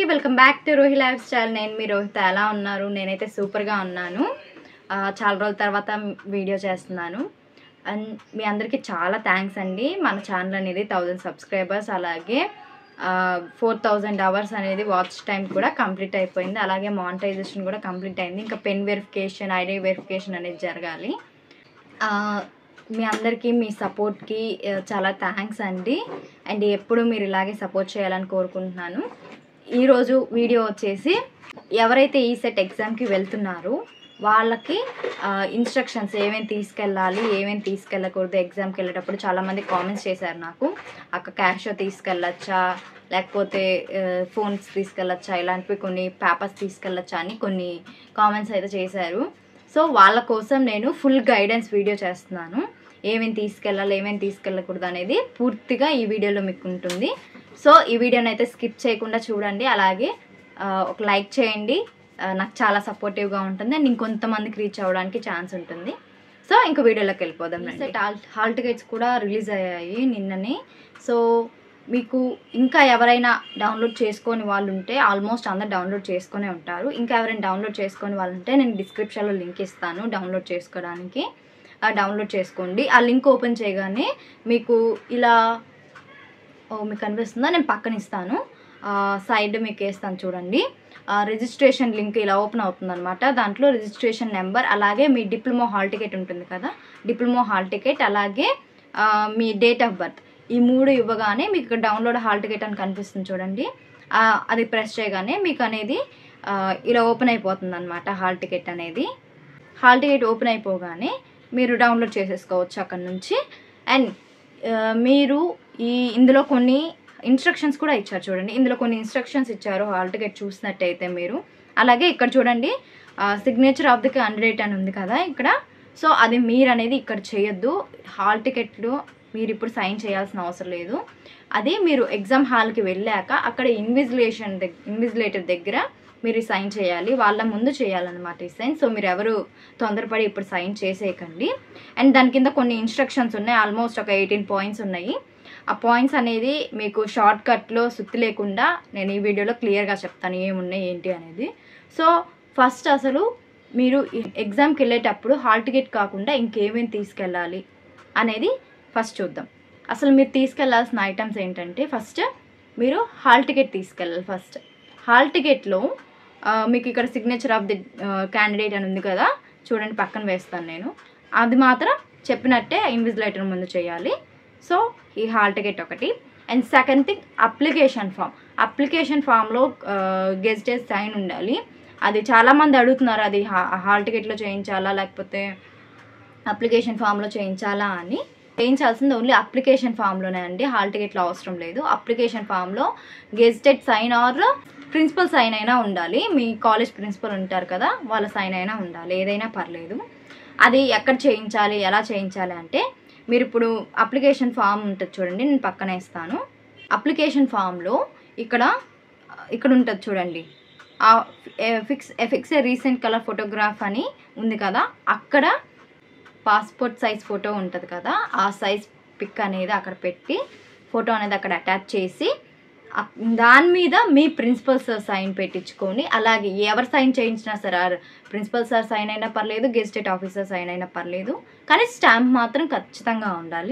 welcome back to Rohi lifestyle నేను మీ రోహిత ఎలా ఉన్నారు నేనైతే సూపర్గా ఉన్నాను ఆ, చాలా రోజుల తర్వాత వీడియో చేస్తున్నాను అండ్ మీ అందరికీ చాలా థ్యాంక్స్ అండి మన ఛానల్ అనేది థౌజండ్ సబ్స్క్రైబర్స్ అలాగే ఫోర్ థౌజండ్ అవర్స్ అనేది వాచ్ టైం కూడా కంప్లీట్ అయిపోయింది అలాగే మానిటైజేషన్ కూడా కంప్లీట్ అయింది ఇంకా పెన్ వెరిఫికేషన్ ఐడి వెరిఫికేషన్ అనేది జరగాలి ఆ, మీ అందరికీ మీ సపోర్ట్కి ఆ, చాలా థ్యాంక్స్ అండి అండ్ ఎప్పుడు మీరు ఇలాగే సపోర్ట్ చేయాలని కోరుకుంటున్నాను ఈరోజు వీడియో వచ్చేసి ఎవరైతే ఈ సెట్ ఎగ్జామ్కి వెళ్తున్నారో వాళ్ళకి ఇన్స్ట్రక్షన్స్ ఏమేమి తీసుకెళ్ళాలి ఏమేమి తీసుకెళ్ళకూడదు ఎగ్జామ్కి వెళ్ళేటప్పుడు చాలామంది కామెంట్స్ చేశారు నాకు అక్క క్యాష్ తీసుకెళ్ళచ్చా లేకపోతే ఫోన్స్ తీసుకెళ్ళచ్చా ఇలాంటివి కొన్ని పేపర్స్ తీసుకెళ్ళచ్చా అని కొన్ని కామెంట్స్ అయితే చేశారు సో వాళ్ళ కోసం నేను ఫుల్ గైడెన్స్ వీడియో చేస్తున్నాను ఏమేమి తీసుకెళ్ళాలి ఏమేమి తీసుకెళ్ళకూడదు అనేది పూర్తిగా ఈ వీడియోలో మీకు ఉంటుంది సో ఈ వీడియోని అయితే స్కిప్ చేయకుండా చూడండి అలాగే ఆ, ఒక లైక్ చేయండి ఆ, నాకు చాలా సపోర్టివ్గా ఉంటుంది అండ్ ఇంకొంతమందికి రీచ్ అవ్వడానికి ఛాన్స్ ఉంటుంది సో ఇంక వీడియోలోకి వెళ్ళిపోదాం సెట్ హాల్ హాల్ టికెట్స్ కూడా రిలీజ్ అయ్యాయి నిన్ననే సో మీకు ఇంకా ఎవరైనా డౌన్లోడ్ చేసుకొని వాళ్ళు ఉంటే ఆల్మోస్ట్ అందరు డౌన్లోడ్ చేసుకునే ఉంటారు ఇంకా ఎవరైనా డౌన్లోడ్ చేసుకొని వాళ్ళు ఉంటే నేను డిస్క్రిప్షన్లో లింక్ ఇస్తాను డౌన్లోడ్ చేసుకోవడానికి ఆ డౌన్లోడ్ చేసుకోండి ఆ లింక్ ఓపెన్ చేయగానే మీకు ఇలా ఓ మీకు కనిపిస్తుందా నేను పక్కన ఇస్తాను ఆ, సైడ్ మీకు వేస్తాను చూడండి ఆ, రిజిస్ట్రేషన్ లింక్ ఇలా ఓపెన్ అవుతుంది అనమాట దాంట్లో రిజిస్ట్రేషన్ నెంబర్ అలాగే మీ డిప్లొమా హాల్ టికెట్ ఉంటుంది కదా డిప్లొమా హాల్ టికెట్ అలాగే ఆ, మీ డేట్ ఆఫ్ బర్త్ ఈ మూడు ఇవ్వగానే మీకు ఇక్కడ డౌన్లోడ్ హాల్ టికెట్ అని కనిపిస్తుంది చూడండి ఆ, అది ప్రెస్ చేయగానే మీకు అనేది ఆ, ఇలా ఓపెన్ అయిపోతుంది అనమాట హాల్ టికెట్ అనేది హాల్ టికెట్ ఓపెన్ అయిపోగానే మీరు డౌన్లోడ్ చేసేసుకోవచ్చు అక్కడ నుంచి అండ్ మీరు ఈ ఇందులో కొన్ని ఇన్స్ట్రక్షన్స్ కూడా ఇచ్చారు చూడండి ఇందులో కొన్ని ఇన్స్ట్రక్షన్స్ ఇచ్చారు హాల్ టికెట్ చూసినట్టయితే మీరు అలాగే ఇక్కడ చూడండి సిగ్నేచర్ ఆఫ్ ది క్యాండిడేట్ అని ఉంది కదా ఇక్కడ సో అది మీరు అనేది ఇక్కడ చేయొద్దు హాల్ టికెట్లు మీరు ఇప్పుడు సైన్ చేయాల్సిన అవసరం లేదు అదే మీరు ఎగ్జామ్ హాల్కి వెళ్ళాక అక్కడ ఇన్విజిలేషన్ దగ్గర ఇన్విజిలేటర్ దగ్గర మీరు సైన్ చేయాలి వాళ్ళ ముందు చేయాలన్నమాట ఈ సైన్ సో మీరు ఎవరు తొందరపడి ఇప్పుడు సైన్ చేసేయకండి అండ్ దాని కింద కొన్ని ఇన్స్ట్రక్షన్స్ ఉన్నాయి ఆల్మోస్ట్ ఒక ఎయిటీన్ పాయింట్స్ ఉన్నాయి ఆ పాయింట్స్ అనేది మీకు షార్ట్ కట్లో సుత్తి లేకుండా నేను ఈ వీడియోలో క్లియర్గా చెప్తాను ఏమున్నాయి ఏంటి అనేది సో ఫస్ట్ అసలు మీరు ఎగ్జామ్కి వెళ్ళేటప్పుడు హాల్ టికెట్ కాకుండా ఇంకేమేమి తీసుకెళ్ళాలి అనేది ఫస్ట్ చూద్దాం అసలు మీరు తీసుకెళ్లాల్సిన ఐటమ్స్ ఏంటంటే ఫస్ట్ మీరు హాల్ టికెట్ తీసుకెళ్ళాలి ఫస్ట్ హాల్ టికెట్లో ఆ, మీకు ఇక్కడ సిగ్నేచర్ ఆఫ్ ది క్యాండిడేట్ అని ఉంది కదా చూడండి పక్కన వేస్తాను నేను అది మాత్రం చెప్పినట్టే ఇన్విజిలేటర్ ముందు చేయాలి సో ఈ హాల్ టికెట్ ఒకటి and second thing application form application ఫామ్లో గెస్టెడ్ సైన్ ఉండాలి అది చాలామంది అడుగుతున్నారు అది హా- హాల్ టికెట్లో చేయించాలా లేకపోతే అప్లికేషన్ ఫామ్లో చేయించాలా అని చేయించాల్సింది ఓన్లీ అప్లికేషన్ ఫామ్లోనే అండి హాల్ టికెట్లో అవసరం లేదు అప్లికేషన్ ఫామ్లో gazetted sign or principal sign అయినా ఉండాలి మీ కాలేజ్ ప్రిన్సిపల్ ఉంటారు కదా వాళ్ళ సైన్ అయినా ఉండాలి ఏదైనా పర్లేదు అది ఎక్కడ చేయించాలి ఎలా చేయించాలి అంటే మీరు ఇప్పుడు అప్లికేషన్ ఫామ్ ఉంటుంది చూడండి నేను పక్కన ఇస్తాను అప్లికేషన్ ఫామ్లో ఇక్కడ ఇక్కడ ఉంటుంది చూడండి ఆ fix fix a recent colour photograph అని ఉంది కదా అక్కడ పాస్పోర్ట్ సైజ్ ఫోటో ఉంటుంది కదా ఆ సైజ్ పిక్ అనేది అక్కడ పెట్టి ఫోటో అనేది అక్కడ అటాచ్ చేసి అక్- దాని మీద మీ ప్రిన్సిపల్ సార్ సైన్ పెట్టించుకొని అలాగే ఎవరు సైన్ చేయించినా సరే ఆ ప్రిన్సిపల్ సార్ సైన్ అయినా పర్లేదు గెస్టెడ్ ఆఫీసర్ సైన్ అయినా పర్లేదు కానీ స్టాంప్ మాత్రం ఖచ్చితంగా ఉండాలి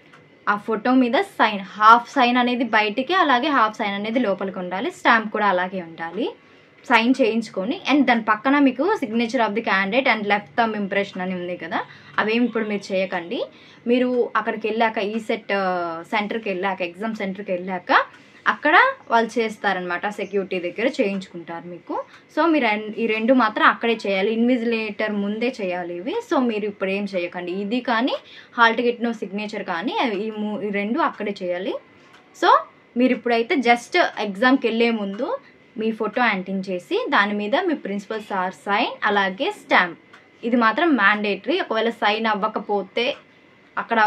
ఆ ఫోటో మీద సైన్ హాఫ్ సైన్ అనేది బయటికి అలాగే హాఫ్ సైన్ అనేది లోపలికి ఉండాలి స్టాంప్ కూడా అలాగే ఉండాలి సైన్ చేయించుకొని అండ్ దాని పక్కన మీకు signature of the candidate and left thumb impression అని ఉంది కదా అవేమి ఇప్పుడు మీరు చేయకండి మీరు అక్కడికి వెళ్ళాక ఈ సెట్ సెంటర్కి వెళ్ళాక ఎగ్జామ్ సెంటర్కి వెళ్ళాక అక్కడ వాళ్ళు చేస్తారనమాట సెక్యూరిటీ దగ్గర చేయించుకుంటారు మీకు సో మీరు అన్- ఈ రెండు మాత్రం అక్కడే చేయాలి ఇన్విజిలేటర్ ముందే చేయాలి ఇవి సో మీరు ఇప్పుడు ఏం చేయకండి ఇది కానీ హాల్ టికెట్ నో సిగ్నేచర్ కానీ అవి ఈ మూ ఈ రెండు అక్కడే చేయాలి సో మీరు ఇప్పుడైతే జస్ట్ ఎగ్జామ్కి వెళ్ళే ముందు మీ ఫోటో అంటించేసి దాని మీద మీ ప్రిన్సిపల్ సార్ సైన్ అలాగే స్టాంప్ ఇది మాత్రం మ్యాండేటరీ ఒకవేళ సైన్ అవ్వకపోతే అక్కడ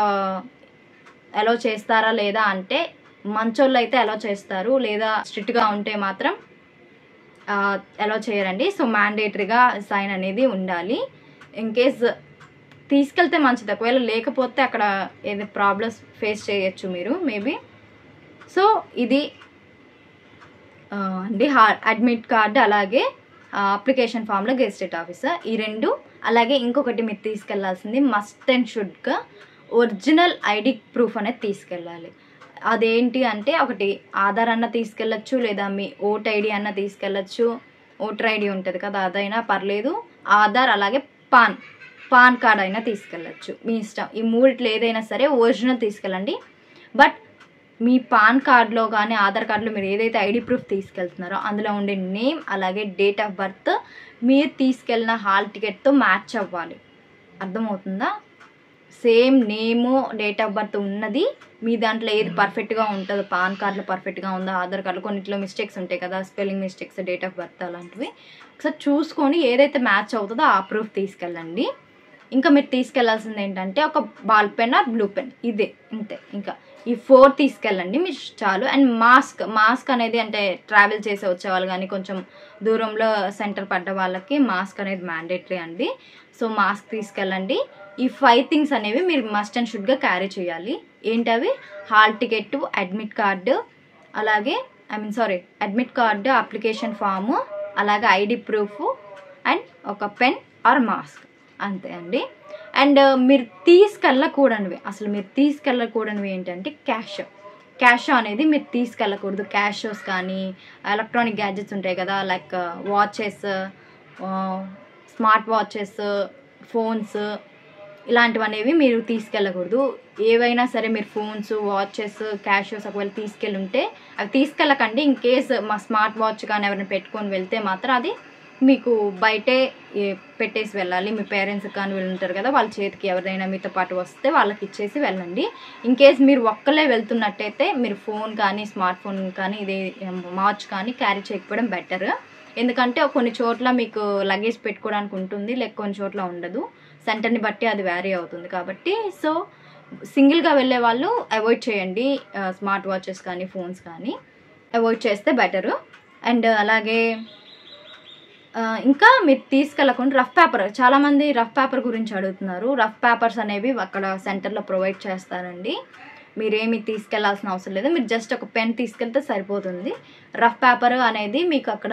అలో చేస్తారా లేదా అంటే మంచోళ్ళు అయితే అలో చేస్తారు లేదా స్ట్రిక్ట్గా ఉంటే మాత్రం అలో చేయరండి సో మ్యాండేటరీగా సైన్ అనేది ఉండాలి ఇన్ కేస్ తీసుకెళ్తే మంచిది ఒకవేళ లేకపోతే అక్కడ ఏది ప్రాబ్లమ్స్ ఫేస్ చేయొచ్చు మీరు మేబీ సో ఇది ఆ, అండి హా అడ్మిట్ కార్డు అలాగే అప్లికేషన్ ఫామ్లో గెస్టెడ్ ఆఫీసర్ ఈ రెండు అలాగే ఇంకొకటి మీరు తీసుకెళ్లాల్సింది మస్ట్ అండ్ షుడ్గా ఒరిజినల్ ఐడి ప్రూఫ్ అనేది తీసుకెళ్ళాలి అదేంటి అంటే ఒకటి ఆధార్ అన్న తీసుకెళ్ళచ్చు లేదా మీ ఓట్ ఐడి అన్న తీసుకెళ్ళచ్చు ఓటర్ ఐడి ఉంటుంది కదా అదైనా పర్లేదు ఆధార్ అలాగే పాన్ పాన్ కార్డ్ అయినా తీసుకెళ్ళచ్చు మీ ఇష్టం ఈ మూడిట్లో ఏదైనా సరే ఒరిజినల్ తీసుకెళ్ళండి బట్ మీ పాన్ కార్డ్లో కానీ ఆధార్ కార్డులో మీరు ఏదైతే ఐడి ప్రూఫ్ తీసుకెళ్తున్నారో అందులో ఉండే నేమ్ అలాగే డేట్ ఆఫ్ బర్త్ మీరు తీసుకెళ్ళిన హాల్ టికెట్తో మ్యాచ్ అవ్వాలి అర్థమవుతుందా same name date of birth ఉన్నది మీ దాంట్లో ఏది పర్ఫెక్ట్గా ఉంటుందో పాన్ కార్డులో పర్ఫెక్ట్గా ఉందా ఆధార్ కార్డులో కొన్నిట్లో మిస్టేక్స్ ఉంటాయి కదా spelling mistakes date of birth అలాంటివి ఒకసారి చూసుకొని ఏదైతే మ్యాచ్ అవుతుందో ఆ ప్రూఫ్ తీసుకెళ్ళండి ఇంకా మీరు తీసుకెళ్లాల్సింది ఏంటంటే ఒక ball pen or blue pen ఇదే ఇంతే ఇంకా ఈ ఫోర్ తీసుకెళ్ళండి మీరు చాలు అండ్ మాస్క్ మాస్క్ అనేది అంటే ట్రావెల్ చేసి వచ్చేవాళ్ళు కానీ కొంచెం దూరంలో సెంటర్ పడ్డ వాళ్ళకి మాస్క్ అనేది మ్యాండేటరీ అండి సో మాస్క్ తీసుకెళ్ళండి ఈ ఫైవ్ థింగ్స్ అనేవి మీరు మస్ట్ అండ్ షుడ్గా క్యారీ చేయాలి ఏంటవి హాల్ టికెట్ అడ్మిట్ కార్డు అలాగే I mean sorry admit card application form అలాగే ఐడి ప్రూఫ్ అండ్ ఒక పెన్ ఆర్ మాస్క్ అంతే అండి అండ్ మీరు తీసుకెళ్ళకూడనివి అసలు మీరు తీసుకెళ్ళకూడనివి ఏంటంటే క్యాష్ క్యాష్ అనేది మీరు తీసుకెళ్ళకూడదు క్యాషోస్ కానీ ఎలక్ట్రానిక్ గ్యాడ్జెట్స్ ఉంటాయి కదా like watches smart watches phones ఇలాంటివి అనేవి మీరు తీసుకెళ్ళకూడదు ఏవైనా సరే మీరు ఫోన్స్ వాచెస్ క్యాషియోస్ ఒకవేళ తీసుకెళ్ళి ఉంటే అవి తీసుకెళ్ళకండి ఇన్ కేస్ మా స్మార్ట్ వాచ్ కానీ ఎవరైనా పెట్టుకొని వెళ్తే మాత్రం అది మీకు బయటే ఏ- పెట్టేసి వెళ్ళాలి మీ పేరెంట్స్ కానీ వీళ్ళు ఉంటారు కదా వాళ్ళ చేతికి ఎవరైనా మీతో పాటు వస్తే వాళ్ళకి ఇచ్చేసి వెళ్ళండి ఇన్ కేస్ మీరు ఒక్కలే వెళ్తున్నట్టయితే మీరు ఫోన్ కానీ స్మార్ట్ ఫోన్ కానీ ఇది వాచ్ కానీ క్యారీ చేయకపోవడం బెటర్ ఎందుకంటే కొన్ని చోట్ల మీకు లగేజ్ పెట్టుకోవడానికి ఉంటుంది లేక కొన్ని చోట్ల ఉండదు సెంటర్ని బట్టి అది వ్యారీ అవుతుంది కాబట్టి సో సింగిల్గా వెళ్ళే వాళ్ళు అవాయిడ్ చేయండి స్మార్ట్ వాచెస్ కానీ ఫోన్స్ కానీ అవాయిడ్ చేస్తే బెటరు అండ్ అలాగే ఆ, ఇంకా మీరు తీసుకెళ్ళకుండా రఫ్ పేపర్ చాలామంది రఫ్ పేపర్ గురించి అడుగుతున్నారు రఫ్ పేపర్స్ అనేవి అక్కడ సెంటర్లో ప్రొవైడ్ చేస్తారండి మీరేమి తీసుకెళ్లాల్సిన అవసరం లేదు మీరు జస్ట్ ఒక పెన్ తీసుకెళ్తే సరిపోతుంది రఫ్ పేపర్ అనేది మీకు అక్కడ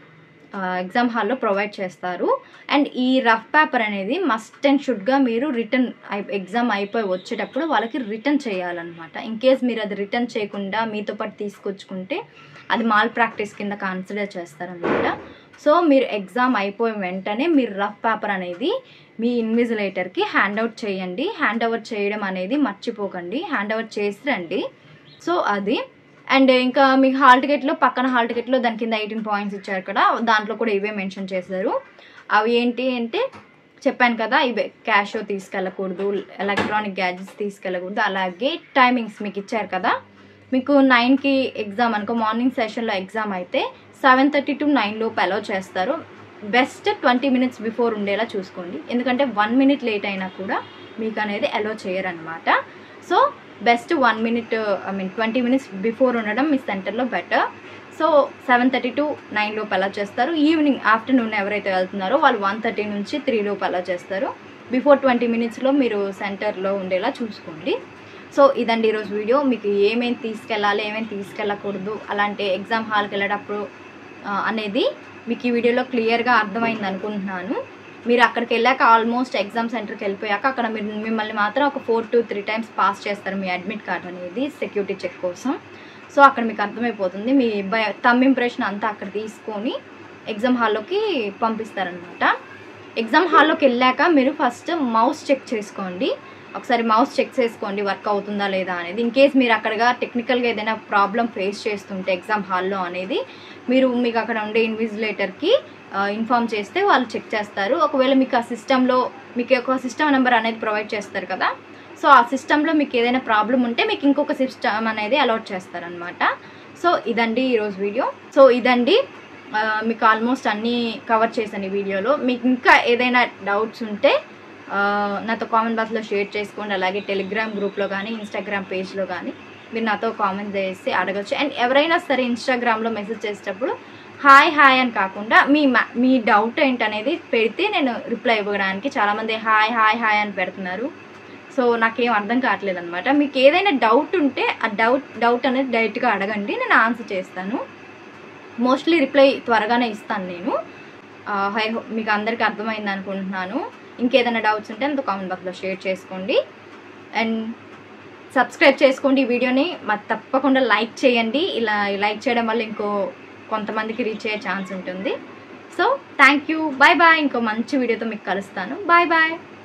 ఎగ్జామ్ హాల్లో ప్రొవైడ్ చేస్తారు అండ్ ఈ రఫ్ పేపర్ అనేది మస్ట్ అండ్ షుడ్గా మీరు రిటర్న్ ఎగ్జామ్ అయిపోయి వచ్చేటప్పుడు వాళ్ళకి రిటర్న్ చేయాలన్నమాట ఇన్ కేస్ మీరు అది రిటర్న్ చేయకుండా మీతో పాటు తీసుకొచ్చుకుంటే అది మాల్ ప్రాక్టీస్ కింద కన్సిడర్ చేస్తారనమాట సో మీరు ఎగ్జామ్ అయిపోయిన వెంటనే మీరు రఫ్ పేపర్ అనేది మీ ఇన్విజిలేటర్కి హ్యాండ్ అవుట్ చేయండి హ్యాండ్ ఓవర్ చేయడం అనేది మర్చిపోకండి హ్యాండ్ ఓవర్ చేసి రండి సో అది అండ్ ఇంకా మీకు హాల్ టికెట్లో పక్కన హాల్ టికెట్లో దాని కింద ఎయిటీన్ పాయింట్స్ ఇచ్చారు కదా దాంట్లో కూడా ఇవే మెన్షన్ చేశారు అవి ఏంటి అంటే చెప్పాను కదా ఇవే క్యాష్ తీసుకెళ్ళకూడదు ఎలక్ట్రానిక్ గ్యాడ్జెట్స్ తీసుకెళ్ళకూడదు అలాగే టైమింగ్స్ మీకు ఇచ్చారు కదా మీకు నైన్కి ఎగ్జామ్ అనుకో మార్నింగ్ సెషన్లో ఎగ్జామ్ అయితే సెవెన్ థర్టీ టు నైన్ లోపు అలౌ చేస్తారు బెస్ట్ ట్వంటీ మినిట్స్ బిఫోర్ ఉండేలా చూసుకోండి ఎందుకంటే వన్ మినిట్ లేట్ అయినా కూడా మీకు అనేది అలౌ చేయరనమాట so best one minute I mean twenty minutes before ఉండడం మీ సెంటర్లో better so seven thirty to nine లోపు అలా చేస్తారు ఈవినింగ్ ఆఫ్టర్నూన్ ఎవరైతే వెళ్తున్నారో వాళ్ళు వన్ థర్టీ నుంచి త్రీ లోపు అలా చేస్తారు బిఫోర్ ట్వంటీ మినిట్స్లో మీరు సెంటర్లో ఉండేలా చూసుకోండి సో ఇదండి ఈరోజు వీడియో మీకు ఏమేమి తీసుకెళ్ళాలి ఏమేమి తీసుకెళ్ళకూడదు అలాంటి ఎగ్జామ్ హాల్కి వెళ్ళేటప్పుడు ఆ, అనేది మీకు ఈ వీడియోలో క్లియర్గా అర్థమైంది అనుకుంటున్నాను మీరు అక్కడికి వెళ్ళాక ఆల్మోస్ట్ ఎగ్జామ్ సెంటర్కి వెళ్ళిపోయాక అక్కడ మీరు మిమ్మల్ని మాత్రం ఒక four to three times pass చేస్తారు మీ అడ్మిట్ కార్డ్ అనేది సెక్యూరిటీ చెక్ కోసం సో అక్కడ మీకు అర్థమైపోతుంది మీ బయ తమ్ ఇంప్రెషన్ అంతా అక్కడ తీసుకొని ఎగ్జామ్ హాల్లోకి పంపిస్తారనమాట ఎగ్జామ్ హాల్లోకి వెళ్ళాక మీరు ఫస్ట్ మౌస్ చెక్ చేసుకోండి ఒకసారి మౌస్ చెక్ చేసుకోండి వర్క్ అవుతుందా లేదా అనేది ఇన్ కేస్ మీరు అక్కడగా టెక్నికల్గా ఏదైనా ప్రాబ్లం ఫేస్ చేస్తుంటే ఎగ్జామ్ హాల్లో అనేది మీరు మీకు అక్కడ ఉండే ఇన్విజిలేటర్కి ఇన్ఫామ్ చేస్తే వాళ్ళు చెక్ చేస్తారు ఒకవేళ మీకు ఆ సిస్టంలో మీకు ఒక సిస్టమ్ నెంబర్ అనేది ప్రొవైడ్ చేస్తారు కదా సో ఆ సిస్టంలో మీకు ఏదైనా ప్రాబ్లం ఉంటే మీకు ఇంకొక సిస్టమ్ అనేది అలాట్ చేస్తారనమాట సో ఇదండి ఈరోజు వీడియో సో ఇదండి ఆ, మీకు ఆల్మోస్ట్ అన్నీ కవర్ చేశాను ఈ వీడియోలో మీకు ఇంకా ఏదైనా డౌట్స్ ఉంటే ఆ, నాతో కామెంట్ బాక్స్లో షేర్ చేసుకోండి అలాగే టెలిగ్రామ్ గ్రూప్లో కానీ ఇన్స్టాగ్రామ్ పేజ్లో కానీ మీరు నాతో కామెంట్ చేసి అడగచ్చు అండ్ ఎవరైనా సరే ఇన్స్టాగ్రామ్లో మెసేజ్ చేసేటప్పుడు హాయ్ హాయ్ అని కాకుండా మీ మా- మీ డౌట్ ఏంటనేది పెడితే నేను రిప్లై ఇవ్వడానికి చాలామంది హాయ్ హాయ్ హాయ్ అని పెడుతున్నారు సో నాకేం అర్థం కావట్లేదు అనమాట మీకు ఏదైనా డౌట్ ఉంటే ఆ డౌట్ డౌట్ అనేది డైరెక్ట్గా అడగండి నేను ఆన్సర్ చేస్తాను మోస్ట్లీ రిప్లై త్వరగానే ఇస్తాను నేను హై మీకు అందరికీ అర్థమైంది అనుకుంటున్నాను ఇంకేదైనా డౌట్స్ ఉంటే నాతో కామెంట్ బాక్స్లో షేర్ చేసుకోండి అండ్ సబ్స్క్రైబ్ చేసుకోండి ఈ వీడియోని మరి తప్పకుండా లైక్ చేయండి ఇలా లైక్ చేయడం వల్ల ఇంకో కొంతమందికి రీచ్ అయ్యే ఛాన్స్ ఉంటుంది so thank you bye bye ఇంకో మంచి వీడియోతో మీకు కలుస్తాను బాయ్ బాయ్